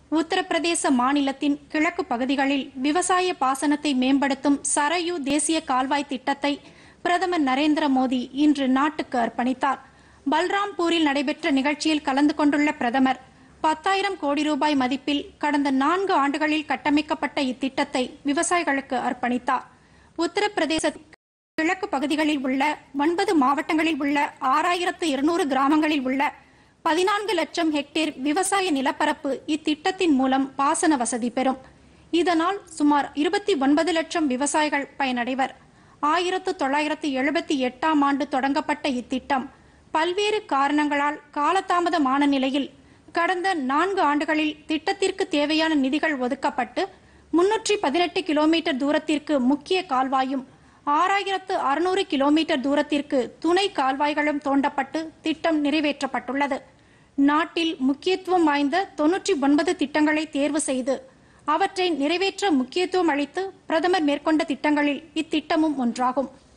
உத்தரப்பிரதேச மாநிலத்தின் கிழக்கு பகுதிகளில் விவசாய பாசனத்தை மேம்படுத்தும் சரயு தேசிய கால்வாய் திட்டத்தை பிரதமர் நரேந்திர மோடி இன்று நாட்டுக்கு அர்ப்பணித்தார் பல்ராம்பூரில் நடைபெற்ற நிகழ்ச்சியில் கலந்து கொண்டுள்ள பிரதமர் பத்தாயிரம் கோடி ரூபாய் மதிப்பில் கடந்த நான்கு ஆண்டுகளில் கட்டமைக்கப்பட்ட இத்திட்டத்தை விவசாயிகளுக்கு அர்ப்பணித்தார் உத்தரப்பிரதேச கிழக்கு பகுதிகளில் உள்ள ஒன்பது மாவட்டங்களில் உள்ள ஆறாயிரத்து இருநூறு கிராமங்களில் உள்ள பதினான்கு லட்சம் ஹெக்டேர் விவசாய நிலப்பரப்பு இத்திட்டத்தின் மூலம் பாசன வசதி பெறும் இதனால் சுமார் இருபத்தி ஒன்பது லட்சம் விவசாயிகள் பயனடைவர் ஆயிரத்து தொள்ளாயிரத்து எழுபத்தி எட்டாம் ஆண்டு தொடங்கப்பட்ட இத்திட்டம் பல்வேறு காரணங்களால் காலதாமதமான நிலையில் கடந்த நான்கு ஆண்டுகளில் திட்டத்திற்கு தேவையான நிதிகள் ஒதுக்கப்பட்டு முன்னூற்றி பதினெட்டு கிலோமீட்டர் தூரத்திற்கு முக்கிய கால்வாயும் ஆறாயிரத்து அறுநூறு கிலோமீட்டர் தூரத்திற்கு துணை கால்வாய்களும் தோண்டப்பட்டு திட்டம் நிறைவேற்றப்பட்டுள்ளது நாட்டில் முக்கியத்துவம் வாய்ந்த தொன்னூற்றி ஒன்பது திட்டங்களை தேர்வு செய்து அவற்றை நிறைவேற்ற முக்கியத்துவம் அளித்து பிரதமர் மேற்கொண்ட திட்டங்களில் இத்திட்டமும் ஒன்றாகும்